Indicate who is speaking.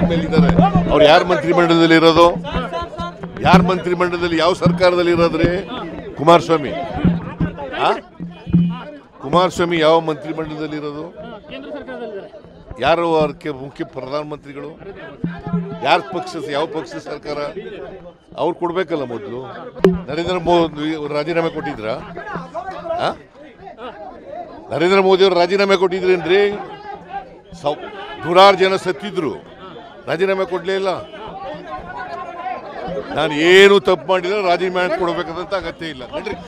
Speaker 1: ಮೇಲಿದ್ದಾರೆ ಅವ್ರು ಯಾರ ಮಂತ್ರಿಮಂಡಲದಲ್ಲಿ ಇರೋದು ಯಾರ ಮಂತ್ರಿಮಂಡಲದಲ್ಲಿ ಯಾವ ಸರ್ಕಾರದಲ್ಲಿ ಇರೋದ್ರಿ ಕುಮಾರಸ್ವಾಮಿ ಆ ಕುಮಾರಸ್ವಾಮಿ ಯಾವ ಮಂತ್ರಿಮಂಡಲದಲ್ಲಿ ಇರೋದು
Speaker 2: ಕೇಂದ್ರ ಸರ್ಕಾರದಲ್ಲಿದ್ದಾರೆ
Speaker 1: ಯಾರು ಅದಕ್ಕೆ ಮುಖ್ಯ ಪ್ರಧಾನಮಂತ್ರಿಗಳು ಯಾರ ಪಕ್ಷ ಯಾವ ಪಕ್ಷದ ಸರ್ಕಾರ ಅವ್ರು ಕೊಡ್ಬೇಕಲ್ಲ ಮೊದಲು ನರೇಂದ್ರ ಮೋದಿ ಅವ್ರು ರಾಜೀನಾಮೆ ಕೊಟ್ಟಿದ್ರ ನರೇಂದ್ರ ಮೋದಿ ಅವರು ರಾಜೀನಾಮೆ ಕೊಟ್ಟಿದ್ರೇನ್ರಿ ಸೌ ನೂರಾರು ಜನ ಸತ್ತಿದ್ರು ರಾಜೀನಾಮೆ ಕೊಡ್ಲೇ ಇಲ್ಲ ನಾನು ಏನು ತಪ್ಪು ಮಾಡಿದ್ರೆ ರಾಜೀನಾಮೆ ಕೊಡ್ಬೇಕಂತ ಅಗತ್ಯ ಇಲ್ಲ ನಡ್ರಿ